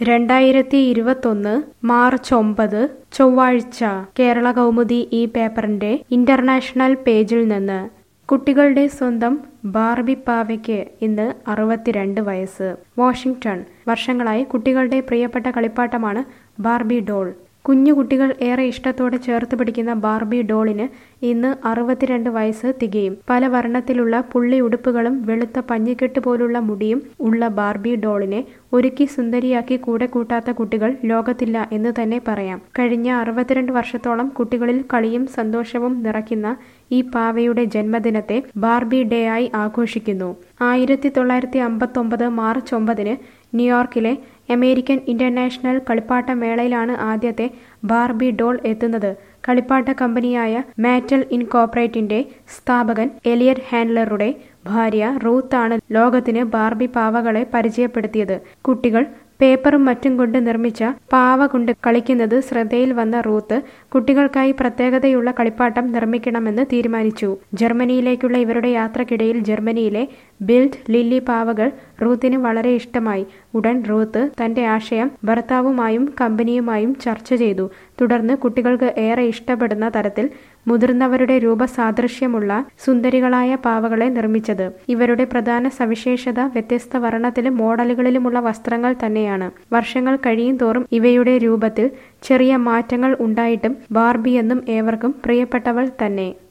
രണ്ടായിരത്തി ഇരുപത്തൊന്ന് മാർച്ച് ഒമ്പത് ചൊവ്വാഴ്ച കേരള കൗമുദി ഈ പേപ്പറിന്റെ ഇന്റർനാഷണൽ പേജിൽ നിന്ന് കുട്ടികളുടെ സ്വന്തം ബാർബി പാവയ്ക്ക് ഇന്ന് അറുപത്തിരണ്ട് വയസ്സ് വാഷിംഗ്ടൺ വർഷങ്ങളായി കുട്ടികളുടെ പ്രിയപ്പെട്ട കളിപ്പാട്ടമാണ് ബാർബി ഡോൾ കുഞ്ഞു കുട്ടികൾ ഏറെ ഇഷ്ടത്തോടെ ചേർത്ത് പിടിക്കുന്ന ബാർബി ഡോളിന് ഇന്ന് അറുപത്തിരണ്ട് വയസ്സ് തികയും പല വർണ്ണത്തിലുള്ള പുള്ളി ഉടുപ്പുകളും വെളുത്ത പഞ്ഞിക്കെട്ട് പോലുള്ള മുടിയും ഉള്ള ബാർബി ഡോളിനെ ഒരുക്കി സുന്ദരിയാക്കി കൂടെ കൂട്ടാത്ത കുട്ടികൾ ലോകത്തില്ല എന്ന് തന്നെ പറയാം കഴിഞ്ഞ അറുപത്തിരണ്ട് വർഷത്തോളം കുട്ടികളിൽ കളിയും സന്തോഷവും നിറയ്ക്കുന്ന ഈ പാവയുടെ ജന്മദിനത്തെ ബാർബി ഡേ ആയി ആഘോഷിക്കുന്നു ആയിരത്തി തൊള്ളായിരത്തി അമ്പത്തൊമ്പത് മാർച്ച് ഒമ്പതിന് ന്യൂയോർക്കിലെ അമേരിക്കൻ ഇന്റർനാഷണൽ കളിപ്പാട്ട മേളയിലാണ് ആദ്യത്തെ ബാർബി ഡോൾ എത്തുന്നത് കളിപ്പാട്ട കമ്പനിയായ മാറ്റൽ ഇൻകോർപ്പറേറ്റിന്റെ സ്ഥാപകൻ എലിയറ്റ് ഹാൻഡ്ലറുടെ ഭാര്യ റൂത്താണ് ലോകത്തിന് ബാർബി പാവകളെ പരിചയപ്പെടുത്തിയത് കുട്ടികൾ പേപ്പറും മറ്റും കൊണ്ട് നിർമ്മിച്ച പാവ കൊണ്ട് കളിക്കുന്നത് ശ്രദ്ധയിൽ വന്ന റൂത്ത് കുട്ടികൾക്കായി പ്രത്യേകതയുള്ള കളിപ്പാട്ടം നിർമ്മിക്കണമെന്ന് തീരുമാനിച്ചു ജർമ്മനിയിലേക്കുള്ള ഇവരുടെ യാത്രക്കിടയിൽ ജർമ്മനിയിലെ ബിൽഡ് ലില്ലി പാവകൾ റൂത്തിന് വളരെ ഇഷ്ടമായി ഉടൻ റൂത്ത് തന്റെ ആശയം ഭർത്താവുമായും കമ്പനിയുമായും ചർച്ച ചെയ്തു തുടർന്ന് കുട്ടികൾക്ക് ഏറെ ഇഷ്ടപ്പെടുന്ന തരത്തിൽ മുതിർന്നവരുടെ രൂപസാദൃശ്യമുള്ള സുന്ദരികളായ പാവകളെ നിർമ്മിച്ചത് ഇവരുടെ പ്രധാന സവിശേഷത വ്യത്യസ്ത വർണ്ണത്തിലും മോഡലുകളിലുമുള്ള വസ്ത്രങ്ങൾ തന്നെയാണ് വർഷങ്ങൾ കഴിയും തോറും ഇവയുടെ രൂപത്തിൽ ചെറിയ മാറ്റങ്ങൾ ഉണ്ടായിട്ടും ബാർബി എന്നും ഏവർക്കും പ്രിയപ്പെട്ടവൾ തന്നെ